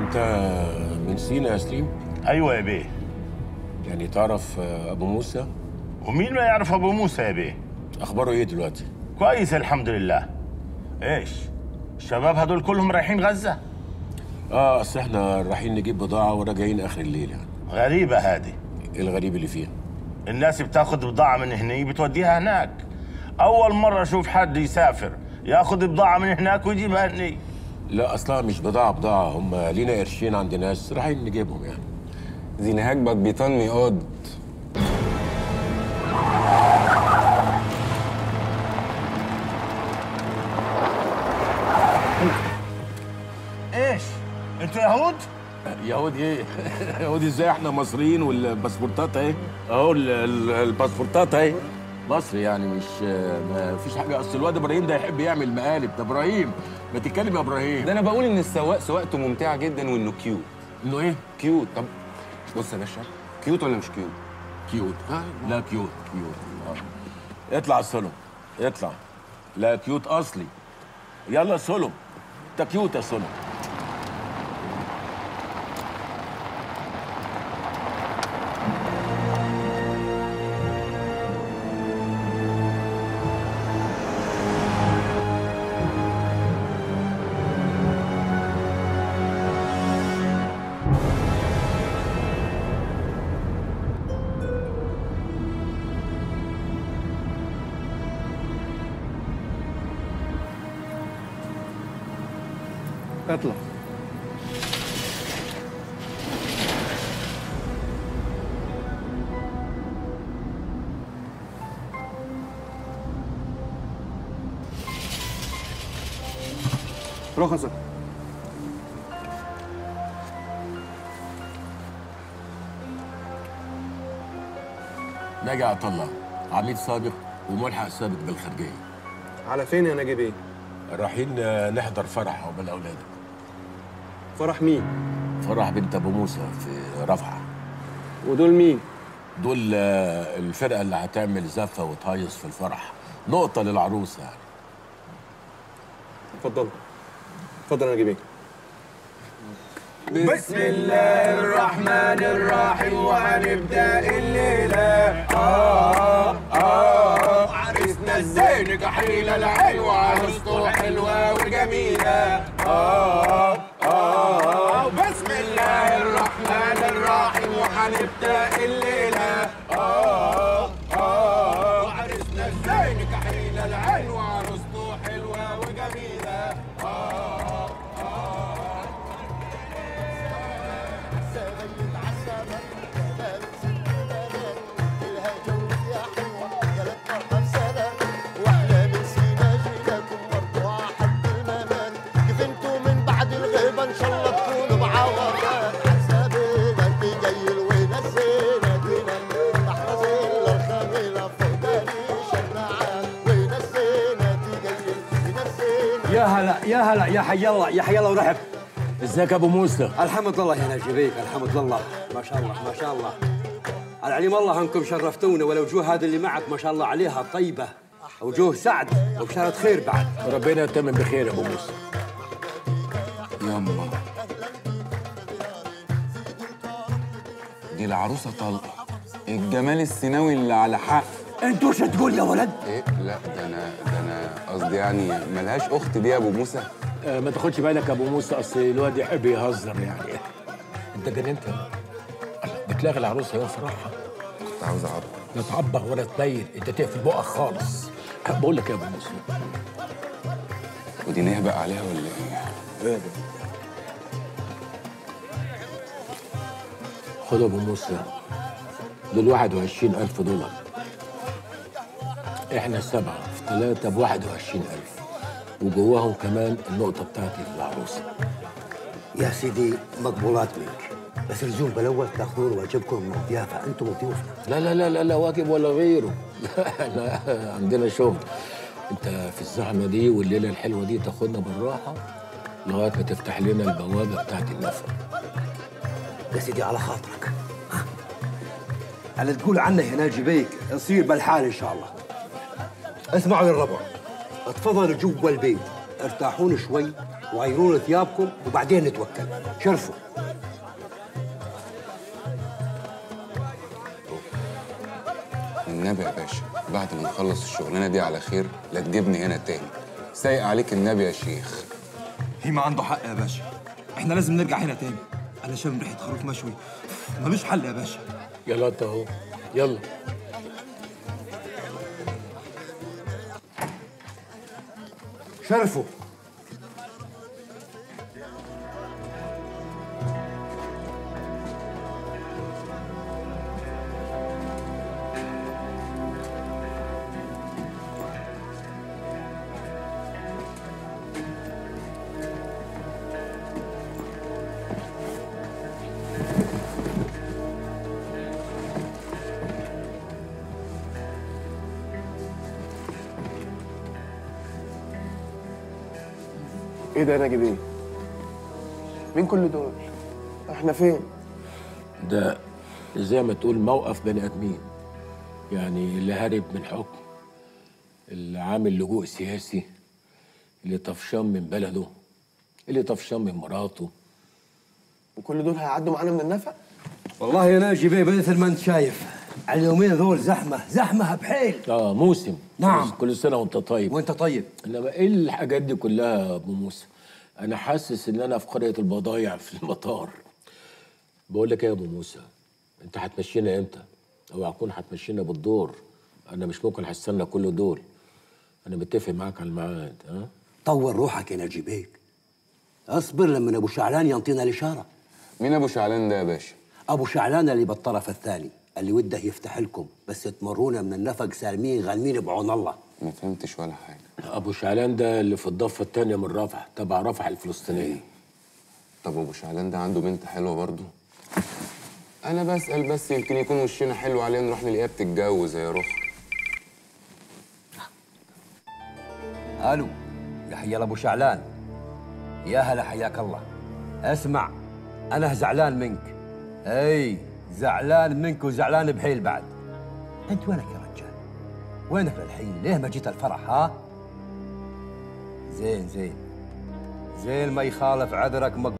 انت من سينا يا سليم ايوه يا بيه يعني تعرف ابو موسى ومين ما يعرف ابو موسى يا بيه اخباره ايه دلوقتي كويس الحمد لله ايش الشباب هدول كلهم رايحين غزه اه اصل احنا رايحين نجيب بضاعه وراجعين اخر الليل يعني غريبه هذه ايه الغريب اللي فيها الناس بتاخذ بضاعه من هنا بتوديها هناك اول مره اشوف حد يسافر ياخذ بضاعه من هناك ويجيبها هنا لا اصلا مش بضاعه بضاعه هم لينا قرشين عند ناس رايحين نجيبهم يعني زين هاجبك بيطان ميقود ايش انتوا يهود يهود ايه يهود ازاي احنا مصريين والباسبورتات اهي اهو ال- ال- الباسبورتات اهي مصري يعني مش ما فيش حاجه اصل الواد ابراهيم ده يحب يعمل مقالب ده ابراهيم ما تتكلم يا ابراهيم ده انا بقول ان السواق سواقته ممتعه جدا وانه كيوت انه ايه كيوت طب بص يا باشا كيوت ولا مش كيوت كيوت لا كيوت كيوت آه. اطلع سلم اطلع لا كيوت اصلي يلا سلم انت كيوت يا سلم اطلع رخصك ناجي عطله عميد سابق وملحق سابق بالخارجيه على فين يا نجيب ايه رايحين آه، نحضر فرح عقبال اولادك فرح مين فرح بنت ابو موسى في رفعه ودول مين دول آه، الفرقه اللي هتعمل زفه وتهيص في الفرح نقطه للعروسه يعني اتفضل اتفضل يا نجيب ايه بسم الله الرحمن الرحيم وهنبدا الليله اه اه عرسنا ازاي نجحيل العين وعروسته حلوه وجميله اه اه بسم الله الرحمن الرحيم وهنبدا الليله اه اه عرسنا ازاي نجحيل العين وعروسته حلوه وجميله اه ان شاء الله تكونوا معوضات حسابنا انت جاي ونسينا دينا محفظين الخميله فقداني شماعه ونسينا انت جاي ونسينا يا هلا يا هلا يا حي الله يا حي الله ورحب ازيك يا ابو موسى الحمد لله يا نجيبيك الحمد لله ما شاء الله ما شاء الله العليم الله انكم شرفتونا والوجوه هذه اللي معك ما شاء الله عليها طيبه وجوه سعد وبشارة خير بعد ربنا يتمم بخير يا ابو موسى يما دي العروسه طلقه الجمال السيناوي اللي على حق انت وش تقول يا ولد ايه لا ده انا ده انا قصدي يعني ملهاش اخت دي يا ابو موسى آه، ما تاخدش بالك يا ابو موسى اصل الواد يحب يهزر يعني انت جننت الله، بتلاغي العروسه يوم فرحها كنت عاوز اعرف لا تعبغ ولا تنيل انت تقفل بقك خالص بقول لك يا ابو موسى ودي نهبق عليها ولا ايه خد يا ابو موسى دول 21000 دولار احنا سبعه في ثلاثه ب 21000 وجواهم كمان النقطه بتاعتي للعروسه يا سيدي مقبولات منك بس الزوم بالاول تاخذون واجبكم من الضيافه انتم وضيوفنا لا لا لا لا, لا واجب ولا غيره احنا عندنا شغل انت في الزحمه دي والليله الحلوه دي تاخدنا بالراحه لغايه ما تفتح لنا البوابه بتاعت النفق يا سيدي على خاطرك ها. اللي تقول عنه هنا جبيك يصير بالحال ان شاء الله اسمعوا يا الربع اتفضلوا جوا البيت ارتاحون شوي وغيروا لي ثيابكم وبعدين نتوكل شرفوا النبي يا باشا بعد ما نخلص الشغلانه دي على خير لا تجيبني هنا تاني سايق عليك النبي يا شيخ هيما عنده حق يا باشا احنا لازم نرجع هنا تاني انا شامم ريحه خروف مشوي ملوش حل يا باشا يلا انت اهو يلا شرفوا ايه ده يا ناجي بيه؟ مين كل دول؟ احنا فين؟ ده زي ما تقول موقف بني ادمين يعني اللي هارب من حكم اللي عامل لجوء سياسي اللي طفشان من بلده اللي طفشان من مراته وكل دول هيعدوا معانا من النفق؟ والله يا ناجي بيه مثل ما انت شايف اليومين ذول زحمه زحمه بحيل اه موسم نعم. كل سنه وانت طيب وانت طيب انما ايه الحاجات دي كلها يا ابو موسى انا حاسس ان انا في قريه البضايع في المطار بقول لك ايه يا ابو موسى انت هتمشينا امتى او هتكون هتمشينا بالدور انا مش ممكن هستنى كل دول انا متفق معاك على الميعاد ها طور روحك يا ناجي بيك اصبر لما ابو شعلان ينطينا الاشاره مين ابو شعلان ده يا باشا ابو شعلان اللي بالطرف الثاني اللي وده يفتح لكم بس تمرونا من النفق سالمين غالمين بعون الله ما فهمتش ولا حاجه ابو شعلان ده اللي في الضفه الثانيه من رفح تبع رفح الفلسطينيه طب ابو شعلان ده عنده بنت حلوه برضه انا بسال بس يمكن يكون وشنا حلو عليه نروح نلاقيها بتتجوز يا روح الو يا حيا ابو شعلان يا هلا حياك الله اسمع انا زعلان منك اي زعلان منك وزعلان بحيل بعد انت وينك يا رجال وينك للحين ليه ما جيت الفرح ها زين زين زين ما يخالف عذرك مقبول